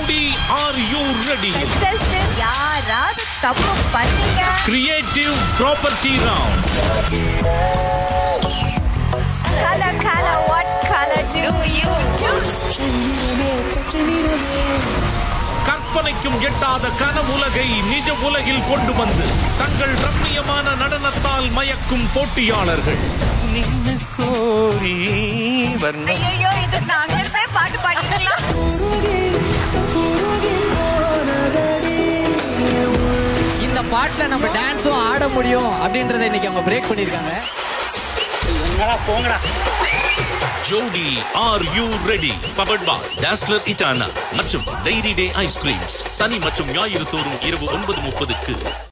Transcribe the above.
ஜோடி are you ready test யாராவது தப்பு பண்ணீங்க creative property round colour colour what colour do you choose கற்பனைக்கும் எட்டாத கனவுலகை நிஜ உலகில் கொண்டு வந்து தங்கள் ரம்மியமான நடனத்தால் மயக்கும் போட்டியாளர்கள் நின்ன கோரி வர்ணம் ஐயோ இது நாங்க இருந்தே பாட்டு பாடிக்கலாம் இந்த பாட்டுல நம்ம டான்ஸும் ஆட முடியும் அப்படின்றத இன்னைக்கு அவங்க பிரேக் பண்ணிருக்காங்க Jodi are you ready powered by Dazzler இட்டானா மற்றும் டைரி டே ஐஸ்கிரீம்ஸ் சனி மற்றும் ஞாயிறு தோறும் இரவு ஒன்பது முப்பதுக்கு